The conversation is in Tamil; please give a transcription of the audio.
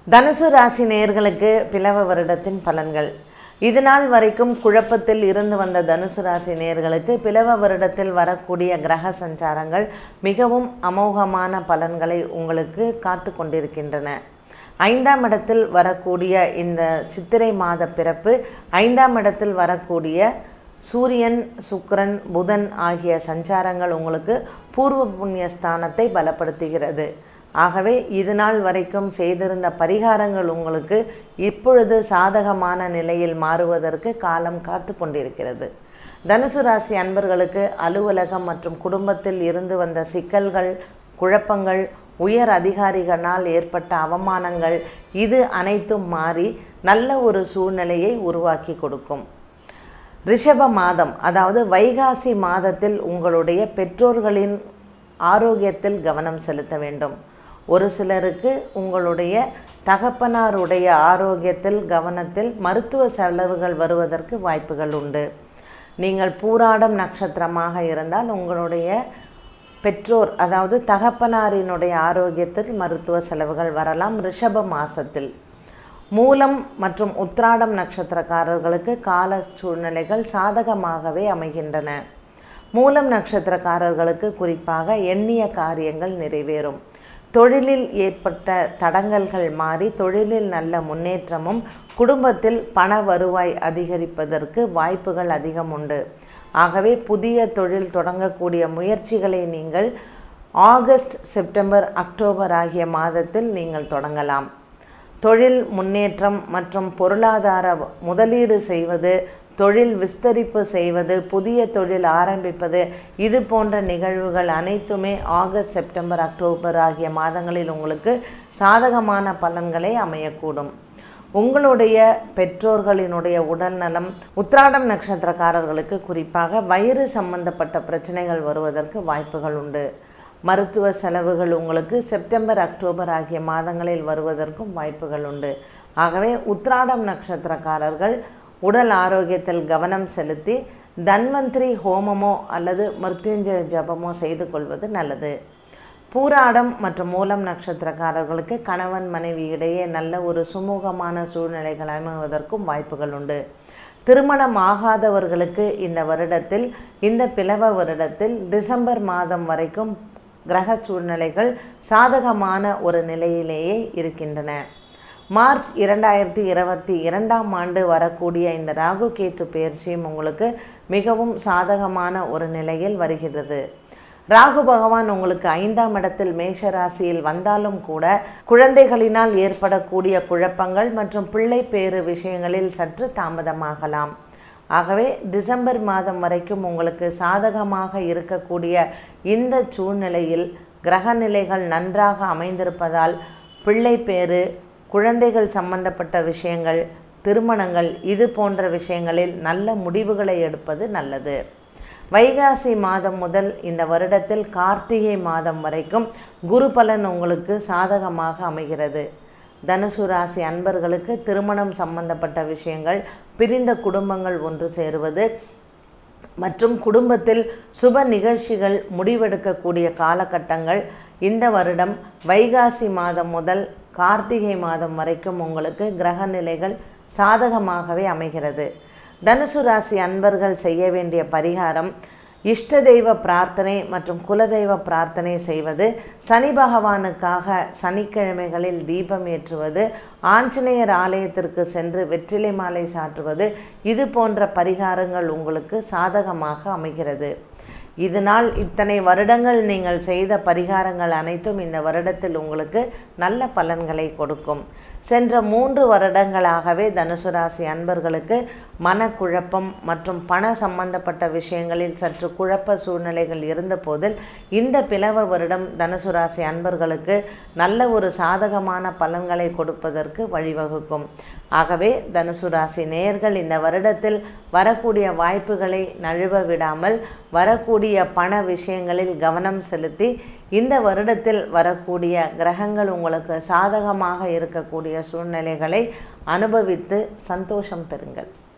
தனுசு ராசி நேயர்களுக்கு பிளவ வருடத்தின் பலன்கள் இது நாள் வரைக்கும் குழப்பத்தில் இருந்து வந்த தனுசு ராசி நேயர்களுக்கு பிளவ வருடத்தில் வரக்கூடிய கிரக சஞ்சாரங்கள் மிகவும் அமோகமான பலன்களை உங்களுக்கு காத்து கொண்டிருக்கின்றன ஐந்தாம் இடத்தில் வரக்கூடிய இந்த சித்திரை மாத பிறப்பு ஐந்தாம் இடத்தில் வரக்கூடிய சூரியன் சுக்கிரன் புதன் ஆகிய சஞ்சாரங்கள் உங்களுக்கு பூர்வ புண்ணிய ஸ்தானத்தை பலப்படுத்துகிறது ஆகவே இது நாள் வரைக்கும் செய்திருந்த பரிகாரங்கள் உங்களுக்கு இப்பொழுது சாதகமான நிலையில் மாறுவதற்கு காலம் காத்து கொண்டிருக்கிறது தனுசு ராசி அன்பர்களுக்கு அலுவலகம் மற்றும் குடும்பத்தில் இருந்து வந்த சிக்கல்கள் குழப்பங்கள் உயர் அதிகாரிகளால் ஏற்பட்ட அவமானங்கள் இது அனைத்தும் மாறி நல்ல ஒரு சூழ்நிலையை உருவாக்கி கொடுக்கும் ரிஷப மாதம் அதாவது வைகாசி மாதத்தில் உங்களுடைய பெற்றோர்களின் ஆரோக்கியத்தில் கவனம் செலுத்த வேண்டும் ஒரு சிலருக்கு உங்களுடைய தகப்பனாருடைய ஆரோக்கியத்தில் கவனத்தில் மருத்துவ செலவுகள் வருவதற்கு வாய்ப்புகள் உண்டு நீங்கள் பூராடம் நட்சத்திரமாக இருந்தால் உங்களுடைய பெற்றோர் அதாவது தகப்பனாரினுடைய ஆரோக்கியத்தில் மருத்துவ செலவுகள் வரலாம் ரிஷப மாசத்தில் மூலம் மற்றும் உத்ராடம் நட்சத்திரக்காரர்களுக்கு கால சூழ்நிலைகள் சாதகமாகவே அமைகின்றன மூலம் நட்சத்திரக்காரர்களுக்கு குறிப்பாக எண்ணிய காரியங்கள் நிறைவேறும் தொழிலில் ஏற்பட்ட தடங்கல்கள் மாறி தொழிலில் நல்ல முன்னேற்றமும் குடும்பத்தில் பண வருவாய் அதிகரிப்பதற்கு வாய்ப்புகள் அதிகம் உண்டு ஆகவே புதிய தொழில் தொடங்கக்கூடிய முயற்சிகளை நீங்கள் ஆகஸ்ட் செப்டம்பர் அக்டோபர் ஆகிய மாதத்தில் நீங்கள் தொடங்கலாம் தொழில் முன்னேற்றம் மற்றும் பொருளாதார முதலீடு செய்வது தொழில் விஸ்தரிப்பு செய்வது புதிய தொழில் ஆரம்பிப்பது இது போன்ற நிகழ்வுகள் அனைத்துமே ஆகஸ்ட் செப்டம்பர் அக்டோபர் ஆகிய மாதங்களில் உங்களுக்கு சாதகமான பலன்களை அமையக்கூடும் உங்களுடைய பெற்றோர்களினுடைய உடல்நலம் உத்ராடம் நட்சத்திரக்காரர்களுக்கு குறிப்பாக வயிறு சம்பந்தப்பட்ட பிரச்சனைகள் வருவதற்கு வாய்ப்புகள் உண்டு மருத்துவ செலவுகள் உங்களுக்கு செப்டம்பர் அக்டோபர் ஆகிய மாதங்களில் வருவதற்கும் வாய்ப்புகள் உண்டு ஆகவே உத்ராடம் நட்சத்திரக்காரர்கள் உடல் ஆரோக்கியத்தில் கவனம் செலுத்தி தன்வந்திரி ஹோமமோ அல்லது மிருத்யுஞ்சய ஜபமோ செய்து கொள்வது நல்லது பூராடம் மற்றும் மூலம் நட்சத்திரக்காரர்களுக்கு கணவன் மனைவி இடையே நல்ல ஒரு சுமூகமான சூழ்நிலைகள் அமைவதற்கும் வாய்ப்புகள் உண்டு திருமணம் ஆகாதவர்களுக்கு இந்த வருடத்தில் இந்த பிளவ வருடத்தில் டிசம்பர் மாதம் வரைக்கும் கிரக சூழ்நிலைகள் சாதகமான ஒரு நிலையிலேயே இருக்கின்றன மார்ச் இரண்டாயிரத்தி இருபத்தி இரண்டாம் ஆண்டு வரக்கூடிய இந்த ராகு கேத்து பயிற்சியும் உங்களுக்கு மிகவும் சாதகமான ஒரு நிலையில் வருகிறது ராகு பகவான் உங்களுக்கு ஐந்தாம் இடத்தில் மேஷ ராசியில் வந்தாலும் கூட குழந்தைகளினால் ஏற்படக்கூடிய குழப்பங்கள் மற்றும் பிள்ளை பேறு விஷயங்களில் சற்று தாமதமாகலாம் ஆகவே டிசம்பர் மாதம் வரைக்கும் உங்களுக்கு சாதகமாக இருக்கக்கூடிய இந்த சூழ்நிலையில் கிரகநிலைகள் நன்றாக அமைந்திருப்பதால் பிள்ளை பேறு குழந்தைகள் சம்பந்தப்பட்ட விஷயங்கள் திருமணங்கள் இது போன்ற விஷயங்களில் நல்ல முடிவுகளை எடுப்பது நல்லது வைகாசி மாதம் முதல் இந்த வருடத்தில் கார்த்திகை மாதம் வரைக்கும் குரு பலன் உங்களுக்கு சாதகமாக அமைகிறது தனுசு ராசி அன்பர்களுக்கு திருமணம் சம்பந்தப்பட்ட விஷயங்கள் பிரிந்த குடும்பங்கள் ஒன்று சேருவது மற்றும் குடும்பத்தில் சுப நிகழ்ச்சிகள் முடிவெடுக்கக்கூடிய காலகட்டங்கள் இந்த வருடம் வைகாசி மாதம் முதல் கார்த்திகை மாதம் வரைக்கும் உங்களுக்கு கிரக நிலைகள் சாதகமாகவே அமைகிறது தனுசு ராசி அன்பர்கள் செய்ய வேண்டிய பரிகாரம் இஷ்ட தெய்வ பிரார்த்தனை மற்றும் குலதெய்வ பிரார்த்தனை செய்வது சனி பகவானுக்காக சனிக்கிழமைகளில் தீபம் ஏற்றுவது ஆஞ்சநேயர் ஆலயத்திற்கு சென்று வெற்றிலை மாலை சாற்றுவது இது போன்ற பரிகாரங்கள் உங்களுக்கு சாதகமாக அமைகிறது இதனால் இத்தனை வருடங்கள் நீங்கள் செய்த பரிகாரங்கள் அனைத்தும் இந்த வருடத்தில் உங்களுக்கு நல்ல பலன்களை கொடுக்கும் சென்ற மூன்று வருடங்களாகவே தனுசு ராசி அன்பர்களுக்கு மனக்குழப்பம் மற்றும் பண சம்பந்தப்பட்ட விஷயங்களில் சற்று குழப்ப சூழ்நிலைகள் இருந்தபோதில் இந்த பிளவ வருடம் தனுசு ராசி அன்பர்களுக்கு நல்ல ஒரு சாதகமான பலன்களை கொடுப்பதற்கு வழிவகுக்கும் ஆகவே தனுசு ராசி நேயர்கள் இந்த வருடத்தில் வரக்கூடிய வாய்ப்புகளை நழுவ விடாமல் வரக்கூடிய பண விஷயங்களில் கவனம் செலுத்தி இந்த வருடத்தில் வரக்கூடிய கிரகங்கள் உங்களுக்கு சாதகமாக இருக்கக்கூடிய சூழ்நிலைகளை அனுபவித்து சந்தோஷம் பெறுங்கள்